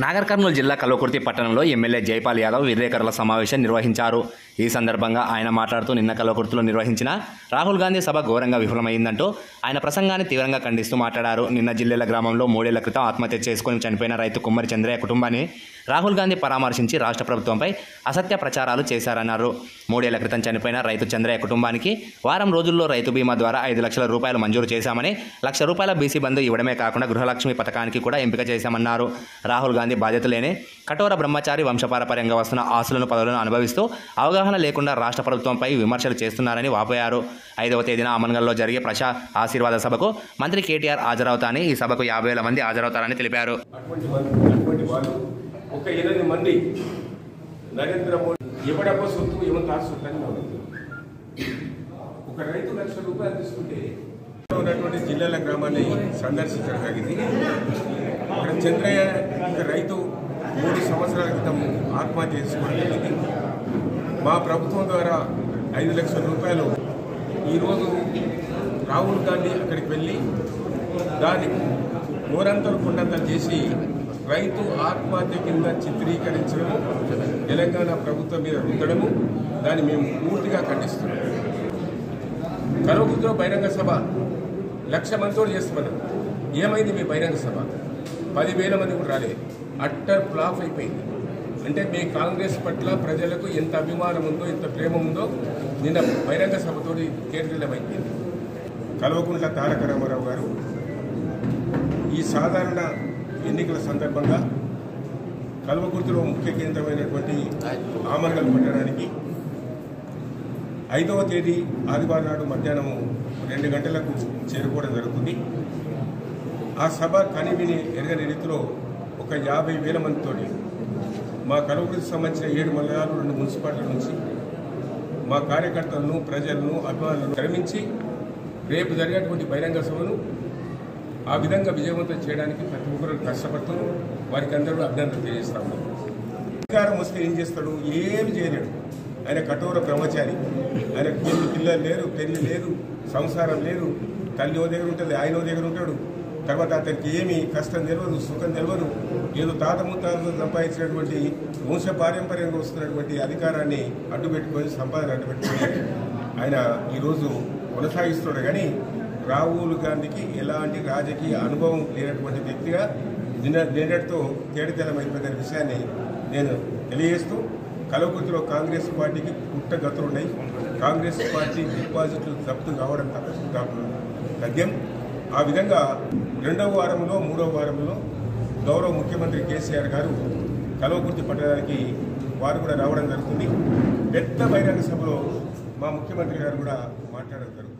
నాగర్ కర్నూలు జిల్లా కల్వకుర్తి పట్టణంలో ఎమ్మెల్యే జైపాల్ యాదవ్ విలేకరుల సమావేశం నిర్వహించారు ఈ సందర్భంగా ఆయన మాట్లాడుతూ నిన్న కల్వకుర్తిలో నిర్వహించిన రాహుల్ గాంధీ సభ ఘోరంగా విఫలమైందంటూ ఆయన ప్రసంగాన్ని తీవ్రంగా ఖండిస్తూ మాట్లాడారు నిన్న జిల్లెల గ్రామంలో మూడేళ్ల క్రితం ఆత్మహత్య చేసుకుని చనిపోయిన రైతు కుమ్మరి చంద్రయ్య కుటుంబాన్ని రాహుల్ గాంధీ పరామర్శించి రాష్ట్ర ప్రభుత్వంపై అసత్య ప్రచారాలు చేశారన్నారు మూడేళ్ల క్రితం చనిపోయిన రైతు చంద్రయ్య కుటుంబానికి వారం రోజుల్లో రైతు బీమా ద్వారా ఐదు లక్షల రూపాయలు మంజూరు చేశామని లక్ష రూపాయల బీసీ బంధు ఇవ్వడమే కాకుండా గృహలక్ష్మి పథకానికి కూడా ఎంపిక చేశామన్నారు రాహుల్ గాంధీ బాధ్యత లేని కఠోర బ్రహ్మచారి వంశపారపర్యంగా వస్తున్న ఆస్తులను పదవులను అనుభవిస్తూ అవగాహన లేకుండా రాష్ట్ర ప్రభుత్వంపై విమర్శలు చేస్తున్నారని వాపోయారు ఐదవ తేదీన అమన్గల్లో జరిగే ప్రజా ఆశీర్వాద సభకు మంత్రి కేటీఆర్ హాజరవుతారని ఈ సభకు యాభై వేల మంది హాజరవుతారని తెలిపారు అటువంటి మంది అటువంటి వాళ్ళు ఒక ఎనిమిది మంది నరేంద్ర మోడీ ఎవడబ్బ సొత్తు ఏమంత సొత్తు అని నా ఉద్దేశం. ఒక రైతు లక్ష రూపాయలు తీసుకుంటే ఉన్నటువంటి జిల్లాల గ్రామాన్ని సందర్శించడం జరిగింది ఇక్కడ చంద్రయ్య ఒక రైతు మూడు సంవత్సరాల క్రితం ఆత్మహత్య చేసుకోవడం జరిగింది మా ప్రభుత్వం ద్వారా ఐదు లక్షల రూపాయలు ఈరోజు రాహుల్ గాంధీ అక్కడికి వెళ్ళి దాన్ని నూరంతలు కొండంతలు చేసి రైతు ఆత్మహత్య కింద చిత్రీకరించడం తెలంగాణ ప్రభుత్వం మీద రుద్దడము దాన్ని మేము పూర్తిగా ఖండిస్తున్నాం కరువుతో బహిరంగ సభ లక్ష మందితో చేస్తామన్నారు ఏమైంది మీ బహిరంగ సభ పదివేల మంది కూడా రాలేదు అట్టర్ ఫ్లాప్ అయిపోయింది అంటే మీ కాంగ్రెస్ పట్ల ప్రజలకు ఎంత అభిమానం ఉందో ఎంత ప్రేమ ఉందో నిన్న బహిరంగ సభతోటి కేంద్రీలమైపోయింది కల్వకుంట్ల తారక రామారావు గారు ఈ సాధారణ ఎన్నికల సందర్భంగా కల్వకుర్తిలో ముఖ్య కేంద్రమైనటువంటి ఆమరగల్ పట్టణానికి ఐదవ తేదీ ఆదివారం నాడు మధ్యాహ్నం రెండు గంటలకు చేరుకోవడం జరుగుతుంది ఆ సభ కనివిని ఎరగని రీతిలో ఒక యాభై వేల మందితోటి మా కలుగురికి సంబంధించిన ఏడు మండలాలు రెండు మున్సిపాలిటీల నుంచి మా కార్యకర్తలను ప్రజలను అభిమానులను విరమించి రేపు జరిగేటువంటి బహిరంగ సభను ఆ విధంగా విజయవంతం చేయడానికి ప్రతి ఒక్కరు కష్టపడుతూ వారికి అందరూ అభినందన తెలియజేస్తా ఉన్నాం అధికారం వస్తే ఏం చేస్తాడు ఏమి చేయలేడు ఆయన కఠోర బ్రహ్మచారి ఆయన పిల్లి పిల్లలు లేరు పెళ్లి లేదు సంసారం లేదు తల్లి ఓ దగ్గర ఉంటుంది ఆయన ఓ దగ్గర ఉంటాడు తర్వాత అతనికి ఏమి కష్టం తెలియదు సుఖం తెలియదు ఏదో తాత ముత్తాతలు సంపాదించినటువంటి వంశ పారంపర్యంగా వస్తున్నటువంటి అధికారాన్ని అడ్డుపెట్టుకొని సంపాదన అడ్డుపెట్టుకొని ఆయన ఈరోజు కొనసాగిస్తున్నాడు కానీ రాహుల్ గాంధీకి ఎలాంటి రాజకీయ అనుభవం లేనటువంటి వ్యక్తిగా నిన్న నిన్నటితో తేడితెల్లమైపోయిన విషయాన్ని నేను తెలియజేస్తూ కలవకుర్తిలో కాంగ్రెస్ పార్టీకి పుట్టగతులున్నాయి కాంగ్రెస్ పార్టీ డిపాజిట్లు జప్తు కావడం తప్ప తథ్యం ఆ విధంగా రెండవ వారంలో మూడవ వారంలో గౌరవ ముఖ్యమంత్రి కేసీఆర్ గారు కలవకుర్తి పట్టణానికి వారు కూడా రావడం జరుగుతుంది పెద్ద బహిరంగ సభలో మా ముఖ్యమంత్రి గారు కూడా మాట్లాడడం జరుగుతుంది